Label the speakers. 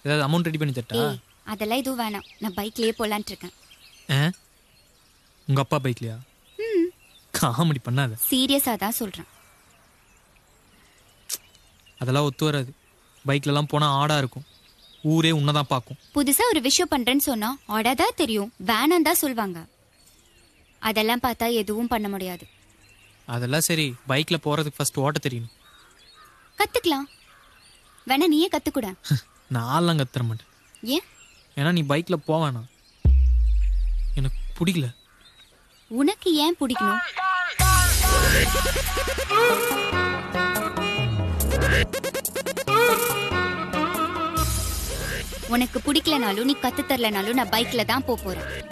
Speaker 1: ஏதாவது amount ready பண்ணி தட்டா
Speaker 2: ஏய் அதெல்லாம் எதுவும் வேணாம் நான் பைக்லயே போலான்ட்டு இருக்கேன்
Speaker 1: ஆ உங்க அப்பா பைக்லையா காமெடி பண்ணாத
Speaker 2: சீரியஸா தான் சொல்றேன்
Speaker 1: அதெல்லாம் ஒத்து வராது பைக்லலாம் போனால் ஆடா இருக்கும் ஊரே உன்னதான் பார்க்கும்
Speaker 2: புதுசா ஒரு விஷயம் பண்றேன்னு சொன்னா தான் தெரியும் வேணாம் தான் சொல்வாங்க அதெல்லாம் பார்த்தா எதுவும் பண்ண முடியாது
Speaker 1: அதெல்லாம் சரி பைக்கில் போகிறதுக்கு ஃபர்ஸ்ட் ஓட்ட தெரியணும்
Speaker 2: கத்துக்கலாம் வேணா நீயே கத்துக்கூட
Speaker 1: நான்லாம் கத்துற மாட்டேன்
Speaker 2: ஏன்
Speaker 1: ஏன்னா நீ பைக்கில் போவேணாம் எனக்கு பிடிக்கல
Speaker 2: உனக்கு ஏன் பிடிக்கணும் உனக்கு பிடிக்கலனாலும் நீ கத்து தரலனாலும் நான் பைக்ல தான் போப் போறேன்